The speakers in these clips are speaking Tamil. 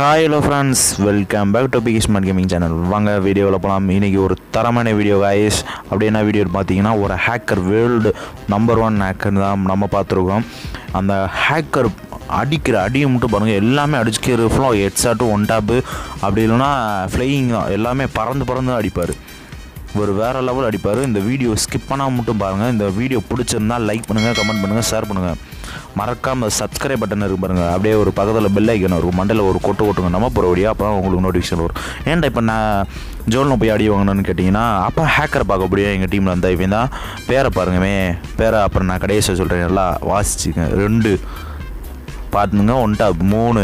hi hello friends welcome back to Biggie smart gaming channel வாங்க வீடியோவில் போகலாம் இன்றைக்கி ஒரு தரமான வீடியோ காய்ஸ் அப்படி என்ன வீடியோ பார்த்தீங்கன்னா ஒரு hacker world number one hacker தான் நம்ம பார்த்துருக்கோம் அந்த ஹேக்கர் அடிக்கிற அடியை மட்டும் பாருங்கள் எல்லாமே அடிச்சுக்கிற ஃபுல்லாக ஹெட்ஸாட்டு ஒன் டாப்பு அப்படி இல்லைன்னா ஃப்ளையிங் தான் எல்லாமே பறந்து பறந்து அடிப்பார் ஒரு வேறு லெவல் அடிப்பார் இந்த வீடியோ ஸ்கிப் பண்ணாமல் மட்டும் பாருங்கள் இந்த வீடியோ பிடிச்சிருந்தா லைக் பண்ணுங்கள் கமெண்ட் பண்ணுங்கள் ஷேர் பண்ணுங்கள் மறக்காமல் சப்ஸ்கிரைப் பட்டன் இருக்கு பாருங்கள் அப்படியே ஒரு பக்கத்தில் பெல் ஐக்கன் இருக்கும் மண்டல ஒரு கொட்டு கொட்டுங்க நம்ம போகிற வழியா அப்போ தான் உங்களுக்கு நோட்டிஃபிகேஷன் வரும் ஏன்டா இப்போ நான் ஜோலில் போய் அடி வாங்கணும்னு கேட்டிங்கன்னா அப்போ ஹேக்கரை பார்க்க முடியும் எங்கள் டீமில் இருந்தால் இவன் தான் பேரை பாருங்கமே பேரை அப்புறம் நான் கடைசியாக சொல்கிறேன் நல்லா வாசிச்சுங்க ரெண்டு பார்த்துங்க ஒன் டாப் மூணு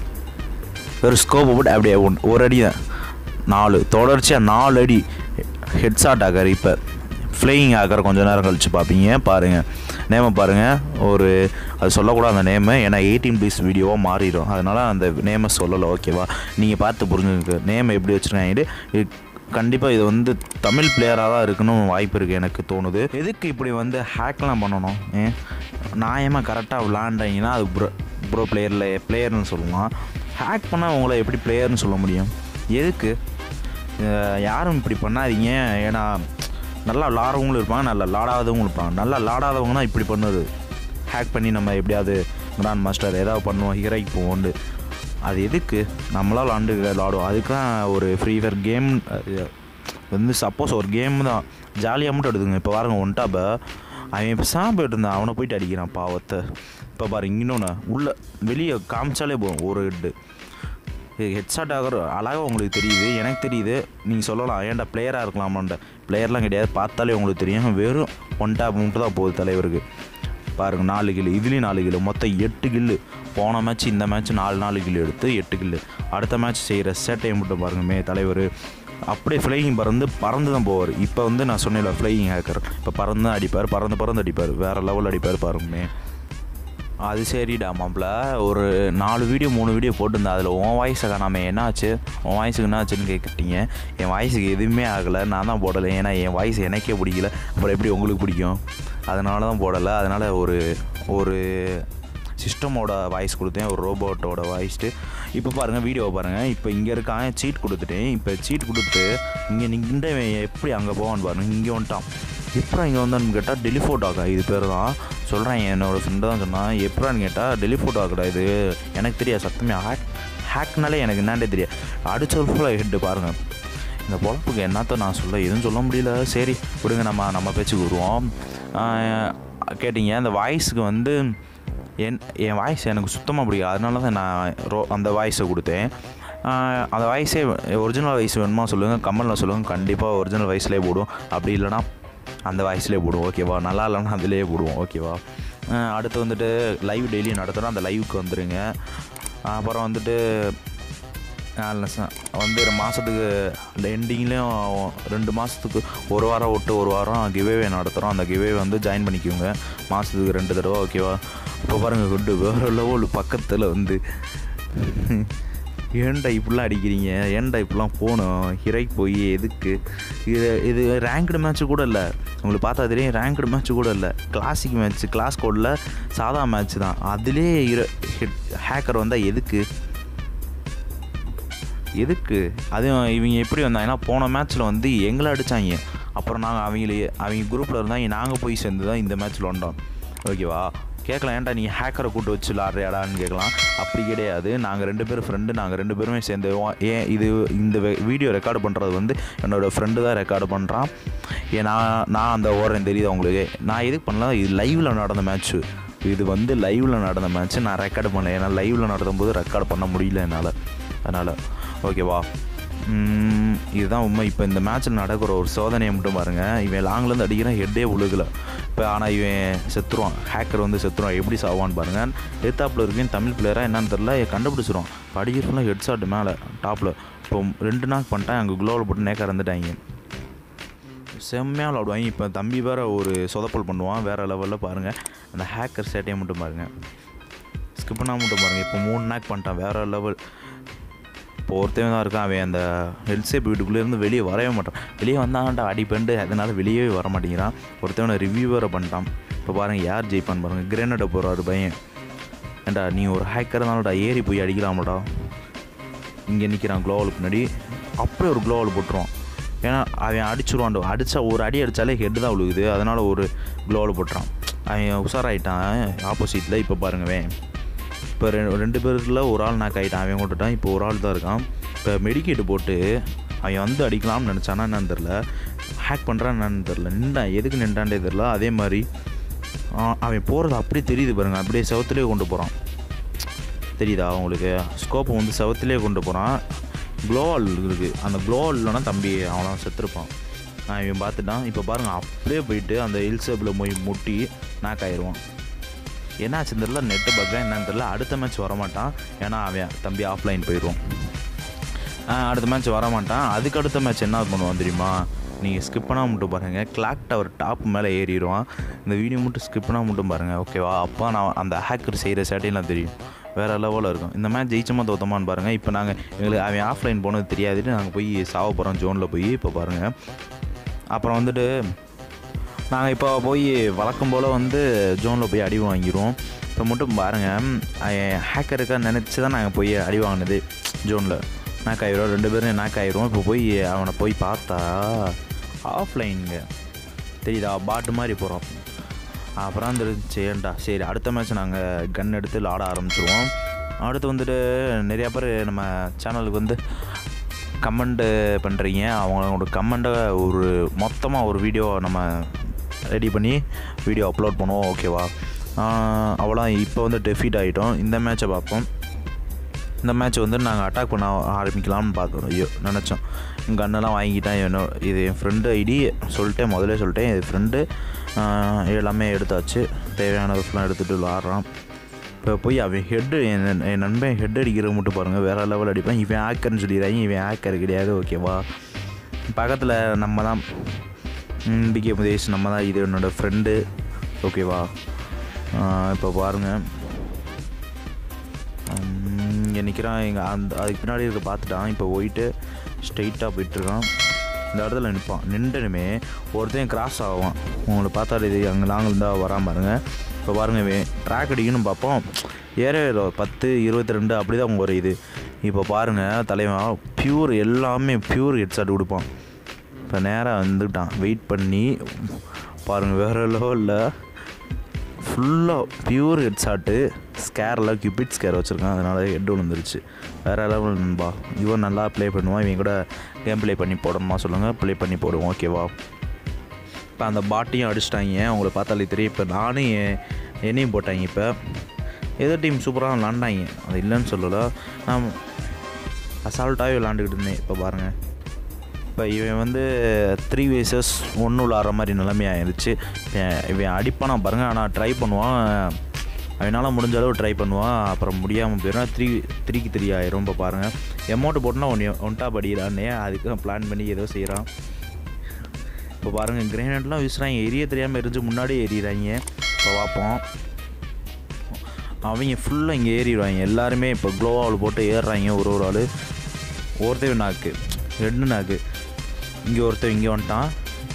வெறும் ஸ்கோப்பை போட்டு அப்படியே ஒன் ஒரு அடி தான் நாலு தொடர்ச்சியாக நாலு அடி ஹெட்ஷாட் ஆகார் இப்போ ஃப்ளையிங் ஆகிற கொஞ்ச நேரம் கழிச்சு பார்ப்பீங்க பாருங்கள் நேமை பாருங்கள் ஒரு அது சொல்லக்கூடாது அந்த நேமு ஏன்னா எயிட்டீன் ப்ளீஸ் வீடியோவாக மாறிடும் அதனால் அந்த நேமை சொல்லலை ஓகேவா நீங்கள் பார்த்து புரிஞ்சுக்க நேம் எப்படி வச்சுருக்காங்க இது கண்டிப்பாக இது வந்து தமிழ் பிளேயராக தான் இருக்குன்னு வாய்ப்பு இருக்குது எனக்கு தோணுது எதுக்கு இப்படி வந்து ஹேக்லாம் பண்ணணும் ஏன் நியாயமாக கரெக்டாக விளாண்டாங்கன்னா அது ப்ரோ ப்ரோ பிளேயரில் பிளேயர்னு சொல்லலாம் ஹேக் பண்ணால் உங்களை எப்படி பிளேயர்னு சொல்ல முடியும் எதுக்கு அஹ் யாரும் இப்படி பண்ணாதீங்க ஏன்னா நல்லா விளாட்றவங்களும் இருப்பாங்க நல்லா விளாடாதவங்களும் இருப்பாங்க நல்லா விளாடாதவங்க தான் இப்படி பண்ணுது ஹேக் பண்ணி நம்ம எப்படியாவது கிராண்ட் மாஸ்டர் ஏதாவது பண்ணுவோம் ஹீரோய்க்கு போவோண்டு அது எதுக்கு நம்மளாம் விளாண்டு விளாடுவோம் அதுக்காக ஒரு ஃப்ரீ ஃபயர் கேம் வந்து சப்போஸ் ஒரு கேம் தான் ஜாலியாக மட்டும் எடுத்துங்க இப்போ பாருங்க ஒன் டாப்பை அவன் இப்போ சாம் போயிட்டு இருந்தான் அவனை போயிட்டு அடிக்கிறான் பாவத்தை இப்போ பாருங்க இன்னொன்று உள்ளே வெளியே காமிச்சாலே போதும் ஒரு ஹெட்டு ஹெட்ஷாட் ஆகிற அழகாக உங்களுக்கு தெரியுது எனக்கு தெரியுது நீங்கள் சொல்லலாம் ஏன்டா பிளேயராக இருக்கலாமான்ட பிளேயர்லாம் கிடையாது பார்த்தாலே உங்களுக்கு தெரியும் வெறும் ஒன் டேப் மட்டும் தான் போகுது தலைவருக்கு பாருங்கள் நாலு கில்லு இதுலேயும் நாலு கில்லு மொத்தம் எட்டு கில்லு போன மேட்ச் இந்த மேட்ச் நாலு நாலு கில்லு எடுத்து எட்டு கில்லு அடுத்த மேட்ச் செய்கிற சேட்டையை மட்டும் பாருங்க மே தலைவர் அப்படியே ஃப்ளையிங் பறந்து பறந்து தான் போவார் இப்போ வந்து நான் சொன்னேன்ல ஃப்ளையிங் ஹேக்கர் இப்போ பறந்து தான் அடிப்பார் பறந்து பறந்து அடிப்பார் வேறு லெவல் அடிப்பார் பாருங்கமே அது சரிடா மாப்பிள்ள ஒரு நாலு வீடியோ மூணு வீடியோ போட்டிருந்தேன் அதில் உன் வாய்ஸை காணாமல் என்ன ஆச்சு உன் வாய்ஸுக்கு என்ன ஆச்சுன்னு கேட்குறீங்க என் வாய்ஸுக்கு எதுவுமே ஆகலை நான் தான் போடலை ஏன்னா என் வாய்ஸ் எனக்கே பிடிக்கல அப்புறம் எப்படி உங்களுக்கு பிடிக்கும் அதனால தான் போடலை அதனால் ஒரு ஒரு சிஸ்டமோட வாய்ஸ் கொடுத்தேன் ஒரு ரோபோட்டோட வாய்ஸ்ட்டு இப்போ பாருங்கள் வீடியோவை பாருங்கள் இப்போ இங்கே இருக்கான் சீட் கொடுத்துட்டேன் இப்போ சீட் கொடுத்து இங்கே நின்று எப்படி அங்கே போவான்னு பாருங்க இங்கே வந்துட்டான் எப்படா இங்கே வந்தான்னு கேட்டால் டெலிஃபோட் ஆகா இது பேர் தான் சொல்கிறேன் என்னோட ஃப்ரெண்டு தான் சொன்னான் எப்படான்னு கேட்டால் டெலிஃபோட் ஆகடா இது எனக்கு தெரியாது சத்தமே ஹேக் ஹேக்னாலே எனக்கு என்னாண்டே தெரியாது அடிச்ச ஃபுல்லாக ஹெட்டு பாருங்கள் இந்த பொழப்புக்கு என்னத்த நான் சொல்ல எதுவும் சொல்ல முடியல சரி விடுங்க நம்ம நம்ம பேச்சுக்கு வருவோம் ஆஹ் கேட்டிங்க அந்த வாய்ஸுக்கு வந்து என் என் வாய்ஸ் எனக்கு சுத்தமாக பிடிக்கும் அதனால தான் நான் ரோ அந்த வாய்ஸை கொடுத்தேன் ஆஹ் அந்த வாய்ஸே ஒரிஜினல் வாய்ஸ் வேணுமா சொல்லுங்கள் கம்மலில் சொல்லுங்கள் கண்டிப்பாக ஒரிஜினல் வாய்ஸ்லேயே போடும் அப்படி இல்லைனா அந்த வாய்ஸ்லேயே போடுவோம் ஓகேவா நல்லா இல்லைன்னா அதிலேயே போடுவோம் ஓகேவா ஆஹ் அடுத்து வந்துட்டு லைவ் டெய்லி நடத்துகிறோம் அந்த லைவுக்கு வந்துடுங்க அப்புறம் வந்துட்டு நாலு ச- வந்து ஒரு மாதத்துக்கு எண்டிங்லேயும் ரெண்டு மாதத்துக்கு ஒரு வாரம் விட்டு ஒரு வாரம் கிவேவே நடத்துகிறோம் அந்த கிவே வந்து ஜாயின் பண்ணிக்கோங்க மாதத்துக்கு ரெண்டு தடவை ஓகேவா இப்போ பாருங்கள் குண்டு வேறு லெவல் பக்கத்தில் வந்து ஏன்டா இப்படிலாம் அடிக்கிறீங்க ஏன்டா இப்படிலாம் போகணும் ஹிரைக்கு போய் எதுக்கு இது இது ரேங்க்டு மேட்ச்சு கூட இல்லை உங்களுக்கு பார்த்தா தெரியும் ரேங்க்டு மேட்ச்சு கூட இல்லை கிளாசிக் மேட்ச் கிளாஸ் கோடில் சாதா மேட்ச் தான் அதுலேயே ஹேக்கர் வந்தால் எதுக்கு எதுக்கு அதுவும் இவங்க எப்படி வந்தாங்கன்னா போன மேட்ச்சில் வந்து எங்களை அடித்தாங்க அப்புறம் நாங்கள் அவங்களே அவங்க குரூப்பில் இருந்தாங்க நாங்கள் போய் சேர்ந்து தான் இந்த மேட்ச்சில் வந்தோம் ஓகேவா கேட்கலாம் ஏன்டா நீ ஹேக்கரை கூட்டு வச்சு விளாட்றியாடான்னு கேட்கலாம் அப்படி கிடையாது நாங்கள் ரெண்டு பேரும் ஃப்ரெண்டு நாங்கள் ரெண்டு பேருமே சேர்ந்து வா- ஏன் இது இந்த வீடியோ ரெக்கார்டு பண்ணுறது வந்து என்னோடய ஃப்ரெண்டு தான் ரெக்கார்டு பண்ணுறான் ஏன் நான் நான் அந்த ஓடுறேன் தெரியுது அவங்களுக்கு நான் எதுக்கு பண்ணலாம் இது லைவில் நடந்த மேட்ச்சு இது வந்து லைவில் நடந்த மேட்ச்சு நான் ரெக்கார்டு பண்ணல ஏன்னா லைவில் நடத்தும்போது ரெக்கார்டு பண்ண முடியல என்னால் அதனால் ஓகேவா ம், இதுதான் உண்மை இப்போ இந்த மேட்ச்சில் நடக்கிற ஒரு சோதனையை மட்டும் பாருங்கள் இவன் லாங்லேருந்து அடிக்கிறான் ஹெட்டே உழுகல இப்போ ஆனால் இவன் செத்துருவான் ஹேக்கர் வந்து செத்துருவான் எப்படி சாவான்னு பாருங்கள் எத்தாப்பில் இருக்கேன் தமிழ் பிளேயராக என்னன்னு தெரில கண்டுபிடிச்சிருவான் படிக்கிற ஃபுல்லாக ஹெட் ஷாட் மேலே டாப்பில் இப்போ ரெண்டு நாக் பண்ணிட்டான் அங்கே குளோவில் போட்டு நேக்காக இருந்துட்டாங்க செம்மையாக விளாடுவாங்க இப்போ தம்பி வேறு ஒரு சொதப்பல் பண்ணுவான் வேறு லெவலில் பாருங்கள் அந்த ஹேக்கர் சேட்டையை மட்டும் பாருங்கள் ஸ்கிப் பண்ணாமல் மட்டும் பாருங்கள் இப்போ மூணு நாக் பண்ணிட்டான் வேறு லெவல் இப்போ ஒருத்தவன் தான் இருக்கான் அவன் அந்த ஹெல்சேப் வீட்டுக்குள்ளேருந்து வெளியே வரவே மாட்டான் வெளியே வந்தான்டா அடிப்பண்டு அதனால் வெளியே வர மாட்டேங்கிறான் ஒருத்தவனை ரிவ்யூவரை பண்ணிட்டான் இப்போ பாருங்கள் யார் ஜெயிப்பான்னு பாருங்கள் கிரேனடை போகிறாரு பையன் ஏன்டா நீ ஒரு ஹேக்கர் தானடா ஏறி போய் அடிக்கலாமடா இங்கே நிற்கிறான் க்ளோவலுக்கு முன்னாடி அப்படியே ஒரு க்ளோவல் போட்டுருவான் ஏன்னா அவன் அடிச்சிருவான் அடித்தா ஒரு அடி அடித்தாலே ஹெட்டு தான் விழுகுது அதனால் ஒரு க்ளோவல் போட்டுறான் அவன் உஷாராயிட்டான் ஆப்போசிட்டில் இப்போ பாருங்கவேன் இப்போ ரெண்டு ரெண்டு பேரில் ஒரு ஆள் நாக் ஆகிட்டான் அவன் கொண்டுட்டான் இப்போ ஒரு ஆள் தான் இருக்கான் இப்போ மெடிக்கேட்டு போட்டு அவன் வந்து அடிக்கலாம்னு நினச்சானா என்னன்னு தெரில ஹேக் பண்ணுறான்னு என்னன்னு தெரில நின்றான் எதுக்கு நின்றான்டே தெரில அதே மாதிரி ஆ, அவன் போகிறது அப்படியே தெரியுது பாருங்க அப்படியே செவத்துலேயே கொண்டு போகிறான் தெரியுதா அவங்களுக்கு ஸ்கோப்பை வந்து செவத்துலேயே கொண்டு போகிறான் க்ளோவால் இருக்குது அந்த க்ளோவால் இல்லைனா தம்பி அவனாம் செத்துருப்பான் நான் இவன் பார்த்துட்டான் இப்போ பாருங்கள் அப்படியே போயிட்டு அந்த ஹில்சேப்பில் போய் முட்டி நாக் ஆயிடுவான் என்னாச்சு தெரில நெட்டு பக்கா என்னன்னு தெரில அடுத்த மேட்ச் வரமாட்டான் ஏன்னா அவன் தம்பி ஆஃப்லைன் போயிடுவான் அடுத்த மேட்ச் வரமாட்டான் அதுக்கு அடுத்த மேட்ச் என்ன பண்ணுவான் தெரியுமா நீங்கள் ஸ்கிப் பண்ணால் மட்டும் பாருங்கள் கிளாக் டவர் டாப் மேலே ஏறிடுவான் இந்த வீடியோ மட்டும் ஸ்கிப் பண்ணால் மட்டும் பாருங்கள் ஓகேவா அப்போ நான் அந்த ஹேக்கர் செய்கிற சேட்டையெல்லாம் தெரியும் வேறு லெவலில் இருக்கும் இந்த மேட்ச் ஜெயிச்சோமா தோத்தமான்னு பாருங்கள் இப்போ நாங்கள் எங்களுக்கு அவன் ஆஃப்லைன் போனது தெரியாதுட்டு நாங்கள் போய் சாவ போகிறோம் ஜோனில் போய் இப்போ பாருங்கள் அப்புறம் வந்துட்டு நாங்கள் இப்போ போய் வழக்கம் போல் வந்து ஜோனில் போய் அடி வாங்கிடுவோம் இப்போ மட்டும் பாருங்கள் ஹேக்கர் இருக்கா நினச்சி தான் நாங்கள் போய் அடி வாங்கினது ஜோனில் நாக் ஆயிரும் ரெண்டு பேரும் நாக் ஆயிரும் இப்போ போய் அவனை போய் பார்த்தா ஆஃப்லைனுங்க தெரியுதா பாட்டு மாதிரி போகிறோம் அப்புறம் தெரிஞ்சு ஏன்டா சரி அடுத்த மேட்ச் நாங்கள் கன் எடுத்து விளாட ஆரம்பிச்சிருவோம் அடுத்து வந்துட்டு நிறையா பேர் நம்ம சேனலுக்கு வந்து கமெண்ட்டு பண்ணுறீங்க அவங்களோட கமெண்ட்டை ஒரு மொத்தமாக ஒரு வீடியோ நம்ம ரெடி பண்ணி வீடியோ அப்லோட் பண்ணுவோம் ஓகேவா அவ்வளோ இப்போ வந்து டெஃபீட் ஆகிட்டோம் இந்த மேட்ச்சை பார்ப்போம் இந்த மேட்ச் வந்து நாங்கள் அட்டாக் பண்ண ஆரம்பிக்கலாம்னு பார்த்தோம் ஐயோ நினச்சோம் கன்னெல்லாம் வாங்கிட்டேன் என்னோ இது என் ஃப்ரெண்டு ஐடி சொல்லிட்டேன் முதல்ல சொல்லிட்டேன் என் ஃப்ரெண்டு எல்லாமே எடுத்தாச்சு தேவையானதெல்லாம் எடுத்துகிட்டு விளாட்றான் இப்போ போய் அவன் ஹெட்டு என் நண்- என் நண்பன் ஹெட் அடிக்கிறது மட்டும் பாருங்கள் வேறு லெவல் அடிப்பான் இவன் ஹேக்கர்னு சொல்லிடுறாங்க இவன் ஹேக்கர் கிடையாது ஓகேவா பக்கத்தில் நம்ம தான் பிகே முதேஷ் நம்ம தான் இது என்னோடய ஃப்ரெண்டு ஓகேவா இப்போ பாருங்கள் இங்கே நிற்கிறான் எங்கள் அந்த அதுக்கு பின்னாடி இருக்க பார்த்துட்டான் இப்போ போயிட்டு ஸ்ட்ரைட்டாக போயிட்டுருக்கான் இந்த இடத்துல நிற்பான் நின்றுனுமே ஒருத்தன் கிராஸ் ஆவான் உங்களை பார்த்தா இது அங்கே நாங்கள் இருந்தால் வராம பாருங்க இப்போ பாருங்க ட்ராக் அடிக்கணும்னு பார்ப்போம் ஏரோ பத்து இருபத்தி ரெண்டு அப்படி தான் குறையுது இப்போ பாருங்கள் தலைவன் பியூர் எல்லாமே பியூர் ஹெட்ஷாட் கொடுப்பான் இப்போ நேராக வந்துட்டான் வெயிட் பண்ணி பாருங்கள் வேறு லெவலில் ஃபுல்லாக பியூர் ஹெட் ஷாட்டு ஸ்கேரில் கியூபிட் ஸ்கேர் வச்சுருக்கான் அதனால ஹெட் விழுந்துருச்சு வேறு லெவல் நண்பா இவன் நல்லா ப்ளே பண்ணுவான் இவன் கூட கேம் ப்ளே பண்ணி போடணுமா சொல்லுங்கள் ப்ளே பண்ணி போடுவோம் ஓகேவா இப்போ அந்த பாட்டையும் அடிச்சிட்டாங்க அவங்கள பார்த்தாலே தெரியும் இப்போ நானும் என் என்னையும் போட்டாங்க இப்போ எதிர் டீம் சூப்பராக விளாண்டாங்க அது இல்லைன்னு சொல்லலை நான் அசால்ட்டாகவே விளாண்டுக்கிட்டு இருந்தேன் இப்போ பாருங்கள் இப்போ இவன் வந்து த்ரீ வேசஸ் ஒன்று விளாட்ற மாதிரி நிலைமை ஆயிடுச்சு இவன் இவன் அடிப்பானா பாருங்க ஆனால் ட்ரை பண்ணுவான் அவனால் முடிஞ்ச அளவு ட்ரை பண்ணுவான் அப்புறம் முடியாமல் போயிடும் த்ரீ த்ரீக்கு த்ரீ ஆயிரும் இப்போ பாருங்கள் எமௌண்ட் போட்டுனா ஒன் ஒன்ட்டா படிக்கிறானே அதுக்கு பிளான் பண்ணி ஏதோ செய்கிறான் இப்போ பாருங்கள் கிரேனட்லாம் வீசுகிறாங்க எரிய தெரியாமல் எரிஞ்சு முன்னாடி எறிகிறாங்க இப்போ பார்ப்போம் அவங்க ஃபுல்லாக இங்கே ஏறிடுவாங்க எல்லாருமே இப்போ க்ளோவால் போட்டு ஏறுறாங்க ஒரு ஒரு ஆள் ஒருத்தன் நாக்கு ரெண்டு நாக்கு இங்கே ஒருத்தன் இங்கே வந்துட்டான்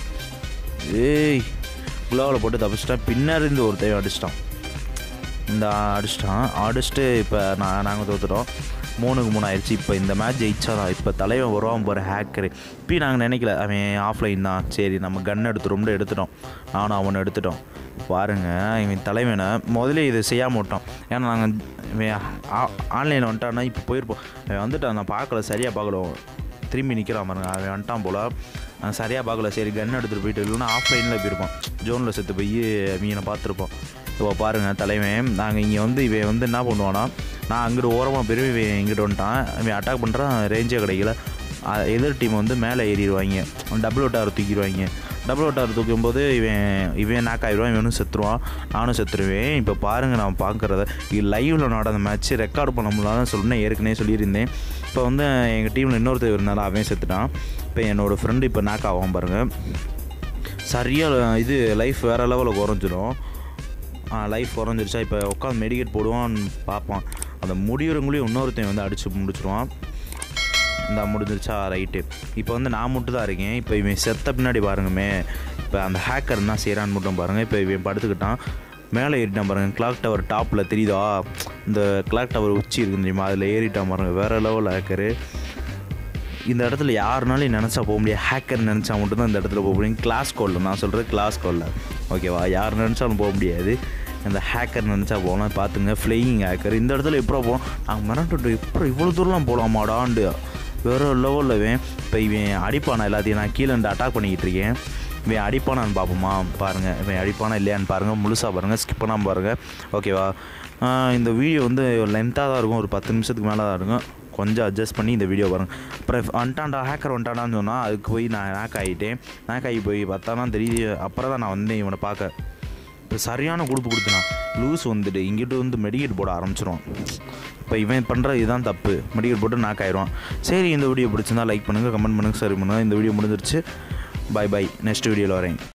ஏய் க்ளோவில் போட்டு தப்பிச்சிட்டான் பின்னாடி இருந்து ஒருத்தன் அடிச்சிட்டான் இந்த அடிச்சிட்டான் அடிச்சுட்டு இப்போ நான் நாங்கள் தோத்துட்டோம் மூணுக்கு மூணு ஆயிடுச்சு இப்போ இந்த மேட்ச் ஜெயிச்சாதான் இப்போ தலைவன் வருவான் போகிற ஹேக்கரு இப்பயும் நாங்கள் நினைக்கல அவன் ஆஃப்லைன் தான் சரி நம்ம கன் எடுத்துட்டோம்னு எடுத்துட்டோம் நானும் அவனை எடுத்துட்டோம் பாருங்க இவன் தலைவனை முதல்ல இதை செய்யாம விட்டோம் ஏன்னா நாங்கள் இவன் ஆன்லைனில் வந்துட்டான்னா இப்போ போயிருப்போம் அவன் வந்துட்டான் நான் பார்க்கல சரியாக பார்க்கல திரும்பி நிற்கிறான் பாருங்க அவன் வந்துட்டான் போல் நான் சரியாக பார்க்கல சரி கன் எடுத்துகிட்டு போயிட்டு இல்லைன்னா ஆஃப்லைனில் போயிருப்பான் ஜோனில் செத்து போய் மீனை பார்த்துருப்போம் இப்போ பாருங்கள் தலைவன் நாங்கள் இங்கே வந்து இவன் வந்து என்ன பண்ணுவான்னா நான் அங்கிட்டு ஓரமாக போய் இவன் இங்கிட்டு வந்துட்டான் இவன் அட்டாக் பண்ணுறான் ரேஞ்சே கிடைக்கல அ- எதிர் டீம் வந்து மேலே ஏறிடுவாங்க டபுள் ஒட்டார் தூக்கிடுவாங்க டபுள் ஒட்டார் தூக்கும்போது இவன் இவன் நாக் ஆயிடுவான் இவனும் செத்துருவான் நானும் செத்துருவேன் இப்போ பாருங்கள் நான் பார்க்குறத இது லைவில் நடந்த மேட்ச் ரெக்கார்ட் பண்ண முடியலன்னு சொன்னேன் ஏற்கனவே சொல்லியிருந்தேன் இப்போ வந்து எங்கள் டீமில் இன்னொருத்தர் இருந்தாலும் அவன் செத்துட்டான் இப்போ என்னோடய ஃப்ரெண்டு இப்போ நாக் ஆவான் பாருங்கள் சரியாக இது லைஃப் வேறு லெவலில் குறைஞ்சிரும் லைஃப் குறைஞ்சிருச்சா இப்போ உட்காந்து மெடிக்கேட் போடுவான்னு பார்ப்பான் அந்த முடிவுறவங்களையும் இன்னொருத்தன் வந்து அடித்து முடிச்சிருவான் இந்த முடிஞ்சிருச்சா ரைட்டு இப்போ வந்து நான் மட்டும் தான் இருக்கேன் இப்போ இவன் செத்த பின்னாடி பாருங்கமே இப்போ அந்த ஹேக்கர் என்ன செய்கிறான்னு மட்டும் பாருங்கள் இப்போ இவன் படுத்துக்கிட்டான் மேலே ஏறிட்டான் பாருங்க கிளாக் டவர் டாப்பில் தெரியுதா இந்த கிளாக் டவர் உச்சி இருக்கு தெரியுமா அதில் ஏறிட்டான் பாருங்க வேறு லெவல் ஹேக்கரு இந்த இடத்துல யாருனாலும் நினச்சா போக முடியாது ஹேக்கர் நினச்சா மட்டும்தான் இந்த இடத்துல போக முடியும் கிளாஸ் கோலில் நான் சொல்கிறது கிளாஸ் கோலில் ஓகேவா யார் நினச்சாலும் போக முடியாது இந்த ஹேக்கர் நினச்சா போகலாம் பார்த்துங்க ஃப்ளையிங் ஹேக்கர் இந்த இடத்துல எப்போ போகலாம் நாங்கள் மிரட்டு இப்போ இவ்வளோ தூரம்லாம் போகலாமாடாண்டு வேறு லெவலில் இவன் இப்போ இவன் அடிப்பானா எல்லாத்தையும் நான் கீழே இருந்து அட்டாக் பண்ணிக்கிட்டு இருக்கேன் இவன் அடிப்பானான்னு பார்ப்போமா பாருங்கள் இவன் அடிப்பானா இல்லையான்னு பாருங்கள் முழுசாக பாருங்கள் ஸ்கிப் பண்ணாமல் பாருங்கள் ஓகேவா ஆஹ் இந்த வீடியோ வந்து லென்த்தாக தான் இருக்கும் ஒரு பத்து நிமிஷத்துக்கு மேலே தான் இருக்கும் கொஞ்சம் அட்ஜஸ்ட் பண்ணி இந்த வீடியோ பாருங்கள் அப்புறம் வந்துட்டான்டா ஹேக்கர் வந்துட்டானான்னு சொன்னால் அதுக்கு போய் நான் ஹேக் ஆகிட்டேன் ஹேக் ஆகி போய் பார்த்தா தான் தெரியுது அப்புறம் தான் நான் வந்தேன் இவனை பார்க்க இப்போ சரியான கொடுப்பு கொடுத்தனான் லூஸ் வந்துட்டு இங்கிட்டு வந்து மெடிக்கெட் போட ஆரம்பிச்சிரும் இப்போ இவன் பண்ணுற இதுதான் தப்பு மெடிக்கெட் போட்டு நாக் ஆயிடுவான் சரி இந்த வீடியோ பிடிச்சிருந்தா லைக் பண்ணுங்கள் கமெண்ட் பண்ணுங்கள் சரி பண்ணுங்கள் இந்த வீடியோ முடிஞ்சிருச்சு பை பை நெக்ஸ்ட் வீடியோவில் வரேன்